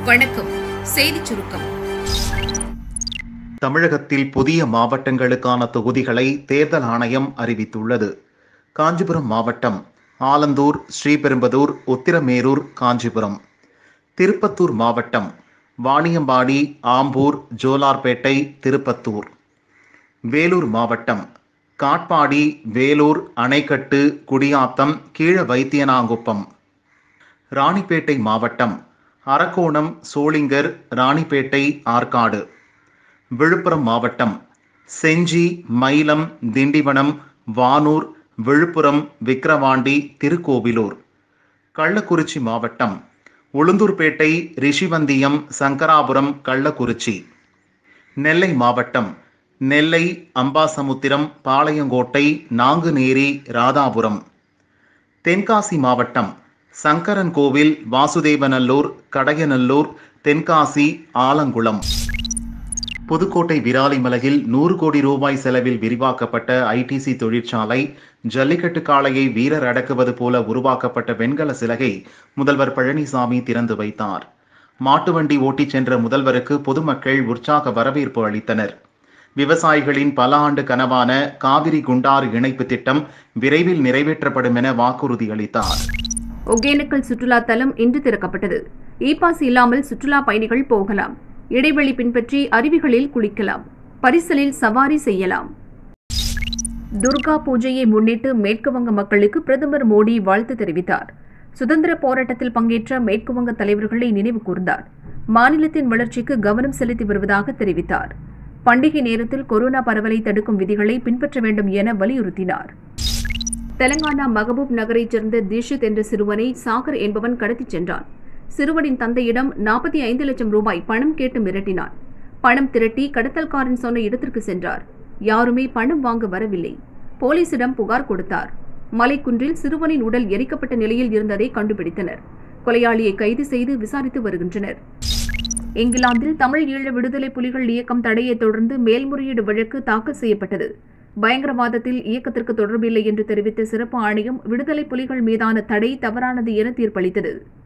வணக்கம் செய்திச் சுருக்கம் தமிழகத்தில் புதிய மாவட்டங்களுக்கான தொகுதிகளை தேர்தல் ஆணையம் அறிவித்துள்ளது காஞ்சிபுரம் மாவட்டம் ஆலந்தூர் ஸ்ரீபெரும்பதூர் உத்திரமேரூர் காஞ்சிபுரம் திருப்பத்தூர் மாவட்டம் வாணியம்பாடி ஆம்பூர் ஜோலார்பேட்டை திருப்பத்தூர் வேலூர் மாவட்டம் காட்பாடி வேலூர் அணைக்கட்டு குடியாத்தம் கீழ வைத்தியனாங்குப்பம் ராணிப்பேட்டை மாவட்டம் அரக்கோணம் சோளிங்கர் ராணிப்பேட்டை ஆற்காடு விழுப்புரம் மாவட்டம் செஞ்சி மயிலம் திண்டிவனம் வானூர் விழுப்புரம் விக்கிரவாண்டி திருக்கோவிலூர் கள்ளக்குறிச்சி மாவட்டம் உளுந்தூர்பேட்டை ரிஷிவந்தியம் சங்கராபுரம் கள்ளக்குறிச்சி நெல்லை மாவட்டம் நெல்லை அம்பாசமுத்திரம் பாளையங்கோட்டை நாங்குநேரி ராதாபுரம் தென்காசி மாவட்டம் சங்கரன்கோவில் வாசுதேவநல்லூர் கடையநல்லூர் தென்காசி ஆலங்குளம் புதுக்கோட்டை விராலிமலையில் நூறு கோடி ரூபாய் செலவில் விரிவாக்கப்பட்ட ஐடிசி தொழிற்சாலை ஜல்லிக்கட்டு காளையை வீரர் அடக்குவது போல உருவாக்கப்பட்ட வெண்கல சிலகை முதல்வர் பழனிசாமி திறந்து வைத்தார் மாட்டு வண்டி ஓட்டிச் சென்ற முதல்வருக்கு பொதுமக்கள் உற்சாக வரவேற்பு அளித்தனர் விவசாயிகளின் பல ஆண்டு கனவான காவிரி குண்டாறு இணைப்பு திட்டம் விரைவில் நிறைவேற்றப்படும் என வாக்குறுதி அளித்தார் ஒகேனக்கல் சுற்றுலா தலம் இன்று திறக்கப்பட்டது இ பாஸ் இல்லாமல் சுற்றுலா பயணிகள் போகலாம் இடைவெளி பின்பற்றி அருவிகளில் குளிக்கலாம் பரிசலில் சவாரி செய்யலாம் துர்கா பூஜையை முன்னிட்டு மேற்குவங்க மக்களுக்கு பிரதமர் மோடி வாழ்த்து தெரிவித்தார் சுதந்திர போராட்டத்தில் பங்கேற்ற மேற்குவங்க தலைவர்களை நினைவு கூர்ந்தார் மாநிலத்தின் வளர்ச்சிக்கு கவனம் செலுத்தி வருவதாக தெரிவித்தார் பண்டிகை நேரத்தில் கொரோனா பரவலை தடுக்கும் விதிகளை பின்பற்ற வேண்டும் என வலியுறுத்தினார் தெலங்கானா மகபூப் நகரைச் சேர்ந்த தீஷித் என்ற சிறுவனை சாகர் என்பவன் கடத்திச் சென்றான் சிறுவனின் தந்தையிடம் நாற்பத்தி ஐந்து லட்சம் ரூபாய் பணம் கேட்டு மிரட்டினான் பணம் திரட்டி கடத்தல்காரன் சொன்ன இடத்திற்கு சென்றார் யாருமே பணம் வாங்க வரவில்லை போலீசிடம் புகார் கொடுத்தார் மலைக்குன்றில் சிறுவனின் உடல் எரிக்கப்பட்ட நிலையில் இருந்ததை கண்டுபிடித்தனர் கொலையாளியை கைது செய்து விசாரித்து வருகின்றனர் இங்கிலாந்தில் தமிழ் ஈழ விடுதலை புலிகள் இயக்கம் தடையை தொடர்ந்து மேல்முறையீடு வழக்கு தாக்கல் செய்யப்பட்டது பயங்கரவாதத்தில் இயக்கத்திற்கு தொடர்பில்லை என்று தெரிவித்த சிறப்பு ஆணையம் விடுதலை புலிகள் மீதான தடை தவறானது என தீர்ப்பளித்தது